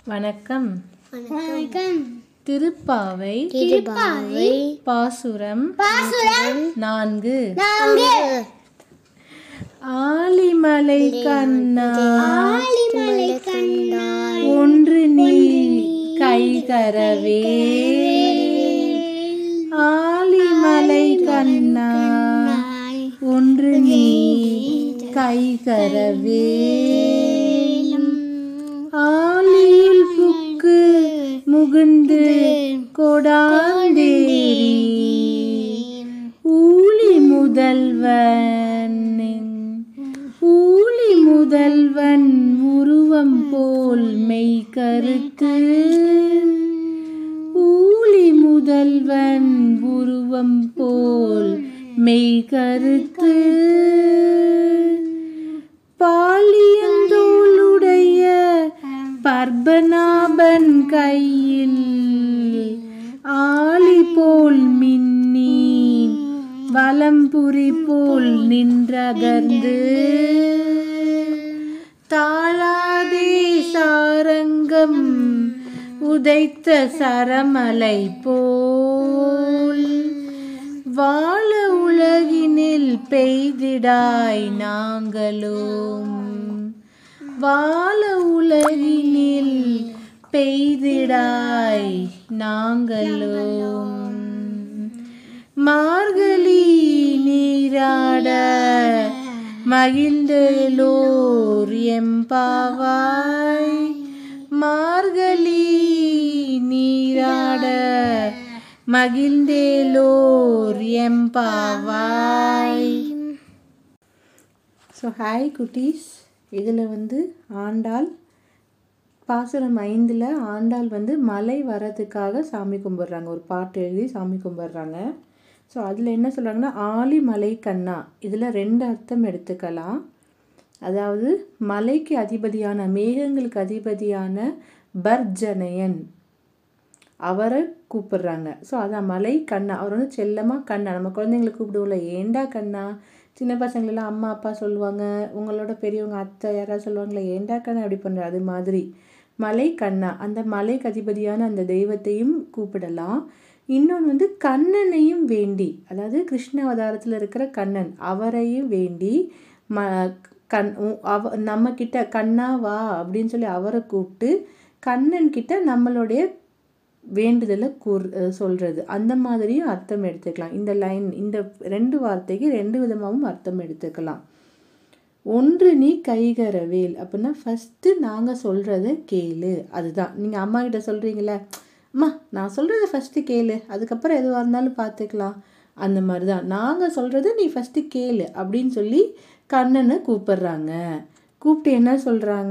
வணக்கம் வணக்கம் திருப்பாவை திருப்பாவை பாசுரம் பாசுரம் நான்கு நான்கு ஆலிமலை கண்ணா ஆலிமலை கண்டாய் ஒன்று நீ கைகரவே ஆலிமலை கண்ணா ஒன்று நீ கைகரவே ஆலியில் புக்கு முகுந்து கொடாந்தேரி ஊழி முதல்வன் ஊழி முதல்வன் உருவம் போல் மெய் கருத்து ஊழி முதல்வன் உருவம் போல் மெய் கருத்து பாலியந்தோளுடைய பர்பநாபன் கையில் ஆளி போல் மின்னி வலம்புரி போல் நின்றகர்ந்து தாழாதே சாரங்கம் உதைத்த சரமலை போல் வாழ உலகினில் பெய்திடாய் நாங்களும் வாழ உலகினில் பெய்திடாய் நாங்களும் மார்கழி நீராட மகிழ்ந்தலோர் எம்பாவாய் மார்கழி நீராட மகிழ்ந்தேலோர் எம்பாவாய் ஸோ ஹாய் குட்டீஸ் இதில் வந்து ஆண்டாள் பாசுரம் ஐந்தில் ஆண்டாள் வந்து மலை வரதுக்காக சாமி கும்பிட்றாங்க ஒரு பாட்டு எழுதி சாமி கும்பிட்றாங்க ஸோ அதில் என்ன சொல்கிறாங்கன்னா ஆலி மலை கண்ணா இதில் ரெண்டு அர்த்தம் எடுத்துக்கலாம் அதாவது மலைக்கு அதிபதியான மேகங்களுக்கு அதிபதியான பர்ஜனயன் அவரை கூப்பிடுறாங்க ஸோ அதான் மலை கண்ணா அவர் வந்து செல்லமாக கண்ணா நம்ம குழந்தைங்களை கூப்பிடுவோம்ல ஏண்டா கண்ணா சின்ன பசங்களெல்லாம் அம்மா அப்பா சொல்லுவாங்க உங்களோட பெரியவங்க அத்தை யாராவது சொல்லுவாங்களே ஏண்டா கண்ணா அப்படி பண்ணுற அது மாதிரி மலை கண்ணா அந்த மலைக்கு அதிபதியான அந்த தெய்வத்தையும் கூப்பிடலாம் இன்னொன்று வந்து கண்ணனையும் வேண்டி அதாவது கிருஷ்ண அவதாரத்தில் இருக்கிற கண்ணன் அவரையும் வேண்டி ம கண் உ- அவ நம்மக்கிட்ட கண்ணா வா அப்படின்னு சொல்லி அவரை கூப்பிட்டு கண்ணன் கிட்ட நம்மளுடைய வேண்டுதலை கூர் சொல்கிறது அந்த மாதிரியும் அர்த்தம் எடுத்துக்கலாம் இந்த லைன் இந்த ரெண்டு வார்த்தைக்கு ரெண்டு விதமாகவும் அர்த்தம் எடுத்துக்கலாம் ஒன்று நீ கைகரவேல் அப்படின்னா ஃபஸ்ட்டு நாங்கள் சொல்கிறத கேளு அதுதான் நீங்கள் அம்மா கிட்ட சொல்கிறீங்களே அம்மா நான் சொல்கிறத ஃபஸ்ட்டு கேளு அதுக்கப்புறம் எதுவாக இருந்தாலும் பார்த்துக்கலாம் அந்த மாதிரி தான் நாங்கள் சொல்கிறத நீ ஃபஸ்ட்டு கேளு அப்படின்னு சொல்லி கண்ணனை கூப்பிடுறாங்க கூப்பிட்டு என்ன சொல்கிறாங்க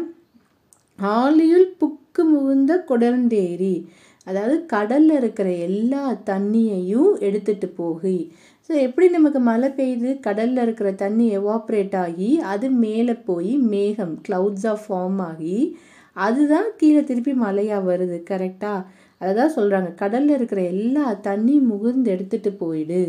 ஆழியுள் புக்கு முகுந்த குடர்ந்தேரி அதாவது கடல்ல இருக்கிற எல்லா தண்ணியையும் எடுத்துட்டு போகி ஸோ எப்படி நமக்கு மழை பெய்யுது கடல்ல இருக்கிற தண்ணி எவாப்ரேட் ஆகி அது மேலே போய் மேகம் clouds-ஆ ஃபார்ம் ஆகி அதுதான் கீழே திருப்பி மழையாக வருது கரெக்டாக அதை தான் சொல்கிறாங்க கடல்ல இருக்கிற எல்லா தண்ணியும் முகுந்து எடுத்துட்டு போயிடு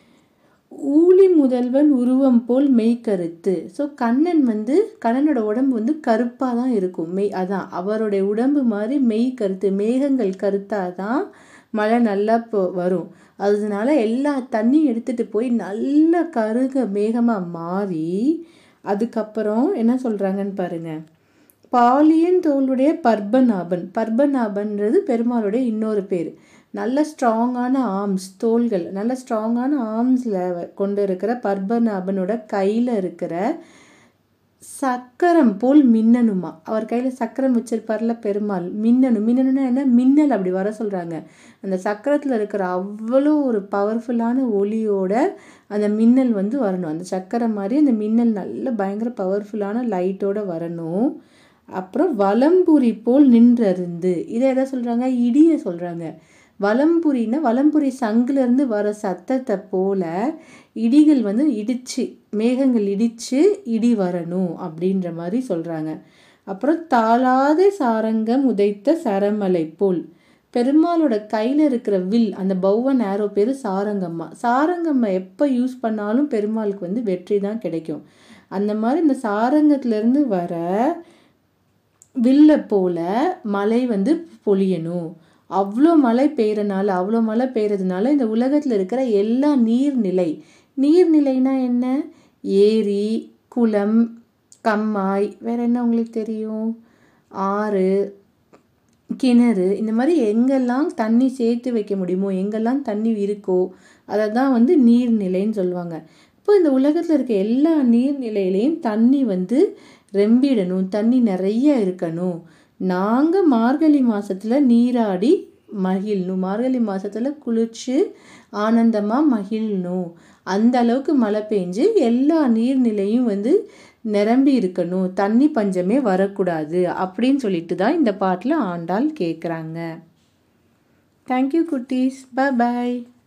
ஊழி முதல்வன் உருவம் போல் மெய்கருத்து ஸோ கண்ணன் வந்து கண்ணனோட உடம்பு வந்து கருப்பாக தான் இருக்கும் மெய் அதான் அவருடைய உடம்பு மாதிரி மெய் கருத்து மேகங்கள் கருத்தாக தான் மழை நல்லா இப்போ வரும் அதனால எல்லா தண்ணியும் எடுத்துட்டு போய் நல்ல கருக மேகமாக மாறி அதுக்கப்புறம் என்ன சொல்கிறாங்கன்னு பாருங்க பாலியன் தோளுடைய பர்பநாபன் பர்பநாபன்றது பெருமாளுடைய இன்னொரு பேர் நல்ல ஸ்ட்ராங்கான ஆர்ம்ஸ் தோள்கள் நல்ல ஸ்ட்ராங்கான ஆர்ம்ஸில் கொண்டு இருக்கிற பர்பநாபனோட கையில் இருக்கிற சக்கரம் போல் மின்னணுமா அவர் கையில் சக்கரம் வச்சிருப்பார்ல பெருமாள் மின்னணும் மின்னணும்னா என்ன மின்னல் அப்படி வர சொல்கிறாங்க அந்த சக்கரத்தில் இருக்கிற அவ்வளோ ஒரு பவர்ஃபுல்லான ஒளியோட அந்த மின்னல் வந்து வரணும் அந்த சக்கரம் மாதிரி அந்த மின்னல் நல்ல பயங்கர பவர்ஃபுல்லான லைட்டோட வரணும் அப்புறம் வலம்புரி போல் நின்றருந்து இதை எதை சொல்கிறாங்க இடியை சொல்கிறாங்க வலம்புரின்னா வலம்புரி சங்குலேருந்து வர சத்தத்தை போல இடிகள் வந்து இடிச்சு மேகங்கள் இடிச்சு இடி வரணும் அப்படின்ற மாதிரி சொல்கிறாங்க அப்புறம் தாளாத சாரங்கம் உதைத்த சரமலை போல் பெருமாளோட கையில் இருக்கிற வில் அந்த பௌவன் ஆரோ பேர் சாரங்கம்மா சாரங்கம்மா எப்போ யூஸ் பண்ணாலும் பெருமாளுக்கு வந்து வெற்றி தான் கிடைக்கும் அந்த மாதிரி இந்த சாரங்கத்திலேருந்து வர வில்ல போல மழை வந்து பொழியணும் அவ்வளோ மழை பெய்யறனால அவ்வளோ மழை பெய்யறதுனால இந்த உலகத்தில் இருக்கிற எல்லா நீர்நிலை நீர்நிலைனா என்ன ஏரி குளம் கம்மாய் வேற என்ன உங்களுக்கு தெரியும் ஆறு கிணறு இந்த மாதிரி எங்கெல்லாம் தண்ணி சேர்த்து வைக்க முடியுமோ எங்கெல்லாம் தண்ணி இருக்கோ அதை தான் வந்து நீர்நிலைன்னு சொல்லுவாங்க இப்போ இந்த உலகத்தில் இருக்க எல்லா நீர்நிலையிலையும் தண்ணி வந்து ரெம்பிடணும் தண்ணி நிறைய இருக்கணும் நாங்கள் மார்கழி மாதத்தில் நீராடி மகிழணும் மார்கழி மாதத்தில் குளிச்சு ஆனந்தமாக மகிழணும் அந்த அளவுக்கு மழை பெஞ்சு எல்லா நீர்நிலையும் வந்து நிரம்பி இருக்கணும் தண்ணி பஞ்சமே வரக்கூடாது அப்படின்னு சொல்லிட்டு தான் இந்த பாட்டில் ஆண்டாள் கேட்குறாங்க தேங்க்யூ குட்டீஸ் பை பாய்